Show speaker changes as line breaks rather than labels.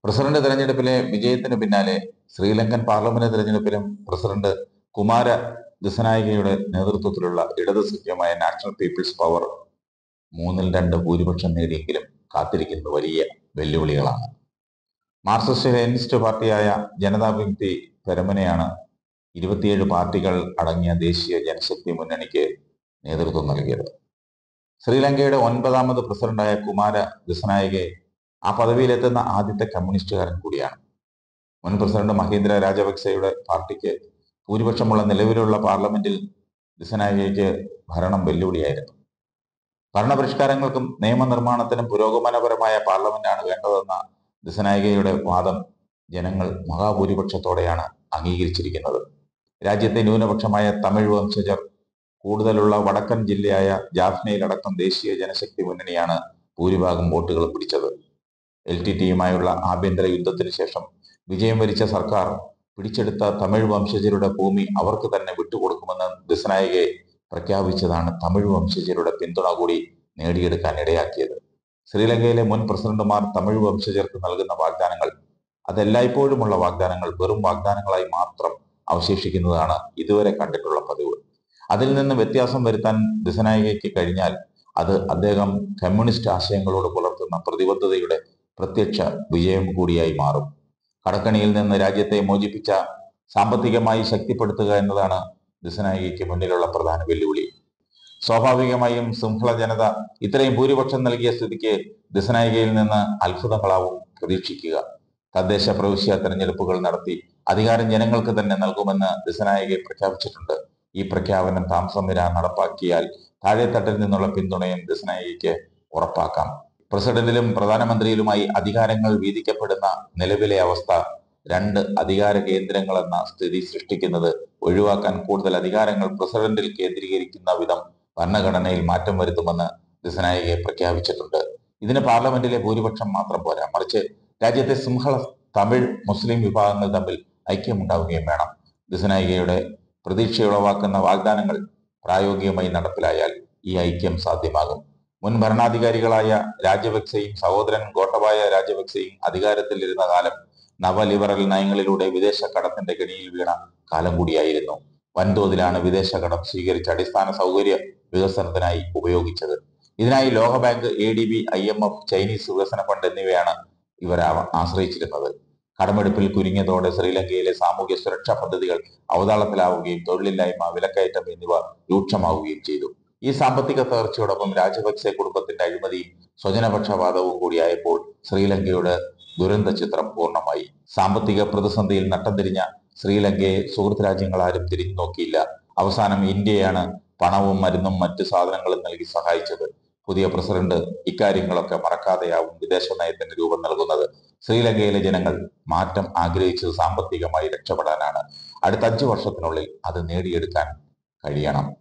president തെരഞ്ഞെടുപ്പിലെ വിജയത്തിന് പിന്നാലെ ശ്രീലങ്കൻ പാർലമെന്റ് തെരഞ്ഞെടുപ്പിലും പ്രസിഡന്റ് കുമാര ദിസനായികയുടെ നേതൃത്വത്തിലുള്ള ഇടത് സഖ്യമായ നാഷണൽ പീപ്പിൾസ് പവർ മൂന്നിൽ രണ്ട് ഭൂരിപക്ഷം നേടിയെങ്കിലും കാത്തിരിക്കുന്നത് വലിയ വെല്ലുവിളികളാണ് മാർക്സിസ്റ്റ് ലെനിസ്റ്റ് പാർട്ടിയായ ജനതാ വിമുക്തി പെരമനയാണ് ഇരുപത്തിയേഴ് പാർട്ടികൾ അടങ്ങിയ ദേശീയ ജനശക്തി മുന്നണിക്ക് നേതൃത്വം നൽകിയത് ശ്രീലങ്കയുടെ ഒൻപതാമത് പ്രസിഡന്റായ കുമാര ദിസനായകെ ആ പദവിയിലെത്തുന്ന ആദ്യത്തെ കമ്മ്യൂണിസ്റ്റുകാരൻ കൂടിയാണ് മുൻ പ്രസിഡന്റ് മഹീന്ദ്ര രാജപക്സെയുടെ പാർട്ടിക്ക് ഭൂരിപക്ഷമുള്ള നിലവിലുള്ള പാർലമെന്റിൽ ദിസനായകയ്ക്ക് ഭരണം വെല്ലുവിളിയായിരുന്നു ഭരണപരിഷ്കാരങ്ങൾക്കും നിയമനിർമ്മാണത്തിനും പുരോഗമനപരമായ പാർലമെന്റാണ് വേണ്ടതെന്ന ദിസനായകയുടെ വാദം ജനങ്ങൾ മഹാഭൂരിപക്ഷത്തോടെയാണ് അംഗീകരിച്ചിരിക്കുന്നത് രാജ്യത്തെ ന്യൂനപക്ഷമായ തമിഴ് വംശജർ കൂടുതലുള്ള വടക്കൻ ജില്ലയായ ജാഫ്നയിലടക്കം ദേശീയ ജനശക്തി മുന്നണിയാണ് ഭൂരിഭാഗം വോട്ടുകൾ പിടിച്ചത് എൽ ടി ടിയുമായുള്ള ആഭ്യന്തര യുദ്ധത്തിന് ശേഷം വിജയം വരിച്ച സർക്കാർ പിടിച്ചെടുത്ത തമിഴ് വംശജരുടെ ഭൂമി അവർക്ക് തന്നെ വിട്ടുകൊടുക്കുമെന്ന് ദിസനായകെ പ്രഖ്യാപിച്ചതാണ് തമിഴ് വംശജരുടെ പിന്തുണ കൂടി നേടിയെടുക്കാൻ ഇടയാക്കിയത് ശ്രീലങ്കയിലെ മുൻ പ്രസിഡന്റുമാർ തമിഴ് വംശജർക്ക് നൽകുന്ന വാഗ്ദാനങ്ങൾ അതെല്ലായ്പ്പോഴുമുള്ള വാഗ്ദാനങ്ങൾ വെറും വാഗ്ദാനങ്ങളായി മാത്രം അവശേഷിക്കുന്നതാണ് ഇതുവരെ കണ്ടിട്ടുള്ള പതിവ് അതിൽ നിന്ന് വ്യത്യാസം വരുത്താൻ ദിസനായികയ്ക്ക് കഴിഞ്ഞാൽ അത് അദ്ദേഹം കമ്മ്യൂണിസ്റ്റ് ആശയങ്ങളോട് പുലർത്തുന്ന പ്രതിബദ്ധതയുടെ പ്രത്യക്ഷ വിജയം കൂടിയായി മാറും കടക്കണിയിൽ നിന്ന് രാജ്യത്തെ മോചിപ്പിച്ച സാമ്പത്തികമായി ശക്തിപ്പെടുത്തുക എന്നതാണ് ദിസനായികയ്ക്ക് മുന്നിലുള്ള പ്രധാന വെല്ലുവിളി സ്വാഭാവികമായും സിംഹള ജനത ഇത്രയും ഭൂരിപക്ഷം നൽകിയ സ്ഥിതിക്ക് ദിസനായികയിൽ നിന്ന് അത്ഭുതങ്ങളാവും പ്രതീക്ഷിക്കുക തദ്ദേശ പ്രവിശ്യ തെരഞ്ഞെടുപ്പുകൾ നടത്തി അധികാരം ജനങ്ങൾക്ക് തന്നെ നൽകുമെന്ന് ദിസനായികെ പ്രഖ്യാപിച്ചിട്ടുണ്ട് ഈ പ്രഖ്യാപനം താമസം വരാൻ നടപ്പാക്കിയാൽ താഴെത്തട്ടിൽ നിന്നുള്ള പിന്തുണയും ദിസനായികയ്ക്ക് ഉറപ്പാക്കാം പ്രസിഡന്റിലും പ്രധാനമന്ത്രിയിലുമായി അധികാരങ്ങൾ വീതിക്കപ്പെടുന്ന നിലവിലെ അവസ്ഥ രണ്ട് അധികാര കേന്ദ്രങ്ങൾ എന്ന സ്ഥിതി സൃഷ്ടിക്കുന്നത് ഒഴിവാക്കാൻ കൂടുതൽ അധികാരങ്ങൾ പ്രസിഡന്റിൽ കേന്ദ്രീകരിക്കുന്ന വിധം ഭരണഘടനയിൽ മാറ്റം വരുത്തുമെന്ന് ദിസനായികെ പ്രഖ്യാപിച്ചിട്ടുണ്ട് ഇതിന് പാർലമെന്റിലെ ഭൂരിപക്ഷം മാത്രം പോരാ മറിച്ച് രാജ്യത്തെ സിംഹള തമിഴ് മുസ്ലിം വിഭാഗങ്ങൾ തമ്മിൽ ഐക്യമുണ്ടാവുകയും വേണം ദിസനായികയുടെ പ്രതീക്ഷയുളവാക്കുന്ന വാഗ്ദാനങ്ങൾ പ്രായോഗികമായി നടപ്പിലായാൽ ഈ ഐക്യം സാധ്യമാകും മുൻ ഭരണാധികാരികളായ രാജപക്സെയും സഹോദരൻ ഗോട്ടബായ രാജപക്സെയും അധികാരത്തിലിരുന്ന കാലം നവലിബറൽ നയങ്ങളിലൂടെ വിദേശ കടത്തിന്റെ കെണിയിൽ വീണ കാലം കൂടിയായിരുന്നു വൻതോതിലാണ് വിദേശ കടം സ്വീകരിച്ച അടിസ്ഥാന സൗകര്യ വികസനത്തിനായി ഉപയോഗിച്ചത് ഇതിനായി ലോകബാങ്ക് A D B I M F Chinese വികസന ഫണ്ട് എന്നിവയാണ് ഇവർ ആ- ആശ്രയിച്ചിരുന്നത് കടമെടുപ്പിൽ കുരുങ്ങിയതോടെ ശ്രീലങ്കയിലെ സാമൂഹ്യ സുരക്ഷാ പദ്ധതികൾ അവതാളത്തിലാവുകയും തൊഴിലില്ലായ്മ വിലക്കയറ്റം എന്നിവ രൂക്ഷമാവുകയും ചെയ്തു ഈ സാമ്പത്തിക തകർച്ചയോടൊപ്പം രാജപക്സെ കുടുംബത്തിന്റെ അഴിമതിയും സ്വജനപക്ഷപാതവും കൂടിയായപ്പോൾ ശ്രീലങ്കയുടെ ദുരന്ത ചിത്രം പൂർണ്ണമായി സാമ്പത്തിക പ്രതിസന്ധിയിൽ നട്ടം തിരിഞ്ഞ ശ്രീലങ്കയെ സുഹൃത്ത് രാജ്യങ്ങൾ ആരും തിരിഞ്ഞു നോക്കിയില്ല അവസാനം ഇന്ത്യയാണ് പണവും മരുന്നും മറ്റു സാധനങ്ങളും നൽകി സഹായിച്ചത് പുതിയ പ്രസിഡന്റ് ഇക്കാര്യങ്ങളൊക്കെ മറക്കാതെയാവും വിദേശ നയത്തിന് രൂപം നൽകുന്നത് ശ്രീലങ്കയിലെ ജനങ്ങൾ മാറ്റം ആഗ്രഹിച്ചത് സാമ്പത്തികമായി രക്ഷപ്പെടാനാണ് അടുത്ത അഞ്ചു വർഷത്തിനുള്ളിൽ അത് നേടിയെടുക്കാൻ കഴിയണം